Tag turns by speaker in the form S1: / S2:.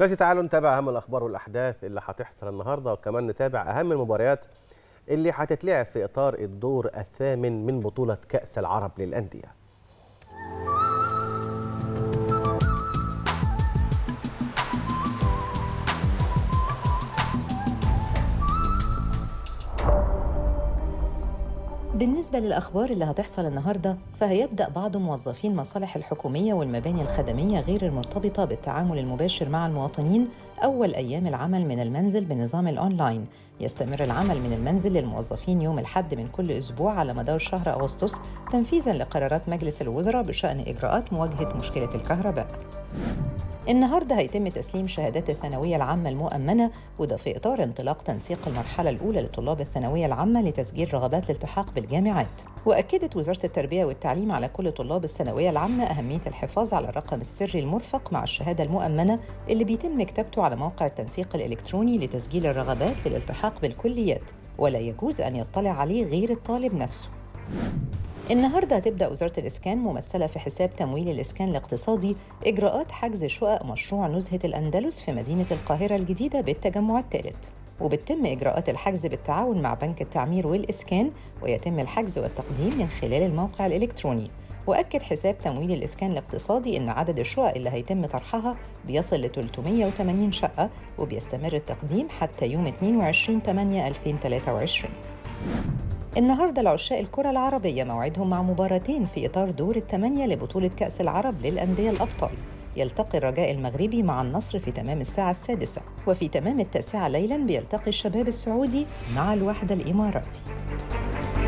S1: دلوقتي تعالوا نتابع اهم الاخبار والاحداث اللي هتحصل النهارده وكمان نتابع اهم المباريات اللي هتتلعب في اطار الدور الثامن من بطوله كاس العرب للانديه
S2: بالنسبة للأخبار اللي هتحصل النهاردة فهيبدأ بعض موظفي المصالح الحكومية والمباني الخدمية غير المرتبطة بالتعامل المباشر مع المواطنين أول أيام العمل من المنزل بنظام الأونلاين يستمر العمل من المنزل للموظفين يوم الحد من كل أسبوع على مدار شهر أغسطس تنفيذاً لقرارات مجلس الوزراء بشأن إجراءات مواجهة مشكلة الكهرباء النهارده هيتم تسليم شهادات الثانويه العامه المؤمنه وده في اطار انطلاق تنسيق المرحله الاولى لطلاب الثانويه العامه لتسجيل رغبات الالتحاق بالجامعات واكدت وزاره التربيه والتعليم على كل طلاب الثانويه العامه اهميه الحفاظ على الرقم السري المرفق مع الشهاده المؤمنه اللي بيتم كتابته على موقع التنسيق الالكتروني لتسجيل الرغبات للالتحاق بالكليات ولا يجوز ان يطلع عليه غير الطالب نفسه النهارده هتبدا وزاره الاسكان ممثله في حساب تمويل الاسكان الاقتصادي اجراءات حجز شقق مشروع نزهه الاندلس في مدينه القاهره الجديده بالتجمع الثالث وبتتم اجراءات الحجز بالتعاون مع بنك التعمير والاسكان ويتم الحجز والتقديم من خلال الموقع الالكتروني واكد حساب تمويل الاسكان الاقتصادي ان عدد الشقق اللي هيتم طرحها بيصل ل 380 شقه وبيستمر التقديم حتى يوم 22 8 2023 النهارده العشاق الكرة العربية موعدهم مع مباراتين في إطار دور الثمانية لبطولة كأس العرب للأندية الأبطال يلتقي الرجاء المغربي مع النصر في تمام الساعة السادسة وفي تمام التاسعة ليلاً بيلتقي الشباب السعودي مع الوحدة الإماراتي